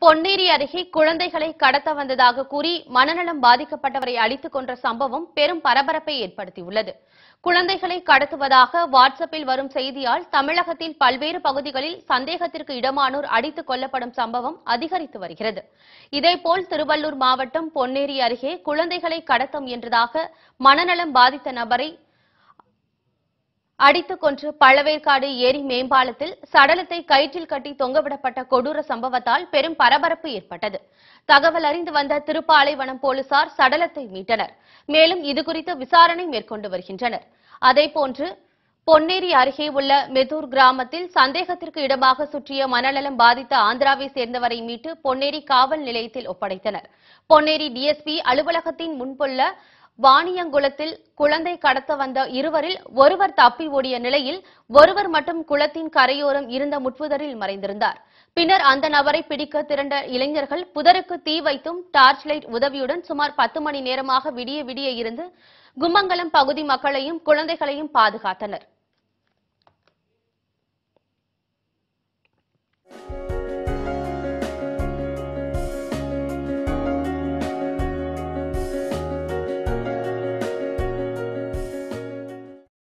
பொன்னேரி அருகே குழந்தைகளை கடத்த வந்ததாக கூறி மனநலம் பாதிக்கப்பட்டவரை அடித்துக் கொன்ற சம்பவம் பெரும் பரபரப்பை ஏற்படுத்தியுள்ளது குழந்தைகளை கடத்துவதாக வாட்ஸ்அப்பில் வரும் செய்தியால் தமிழகத்தில் பல்வேறு பகுதிகளில் சந்தேகத்திற்கு இடமானோர் அடித்துக் கொல்லப்படும் சம்பவம் அதிகரித்து வருகிறது இதேபோல் திருவள்ளூர் மாவட்டம் பொன்னேரி அருகே குழந்தைகளை கடத்த முயன்றதாக மனநலம் பாதித்த நபரை அடித்துக் கொன்று பழவேற்காடு ஏரி மேம்பாலத்தில் சடலத்தை கயிற்றில் கட்டி தொங்கவிடப்பட்ட கொடூர சம்பவத்தால் பெரும் பரபரப்பு ஏற்பட்டது தகவல் அறிந்து வந்த திருப்பாலைவனம் போலீசார் சடலத்தை மீட்டனர் மேலும் இதுகுறித்து விசாரணை மேற்கொண்டு வருகின்றனர் அதேபோன்று பொன்னேரி அருகே உள்ள மெதூர் கிராமத்தில் சந்தேகத்திற்கு இடமாக சுற்றிய மனநலம் பாதித்த ஆந்திராவை சேர்ந்தவரை மீட்டு பொன்னேரி காவல் நிலையத்தில் ஒப்படைத்தனர் பொன்னேரி டிஎஸ்பி அலுவலகத்தின் முன்புள்ள வாணியங்குளத்தில் குழந்தை கடத்த வந்த இருவரில் ஒருவர் தப்பி ஓடிய நிலையில் ஒருவர் மட்டும் குளத்தின் கரையோரம் இருந்த முட்புதரில் மறைந்திருந்தார் பின்னர் அந்த நபரை பிடிக்க திரண்ட இளைஞர்கள் புதருக்கு தீ வைத்தும் டார்ச் லைட் உதவியுடன் சுமார் பத்து மணி நேரமாக விடிய விடிய இருந்து கும்மங்கலம் பகுதி மக்களையும் குழந்தைகளையும் பாதுகாத்தனர்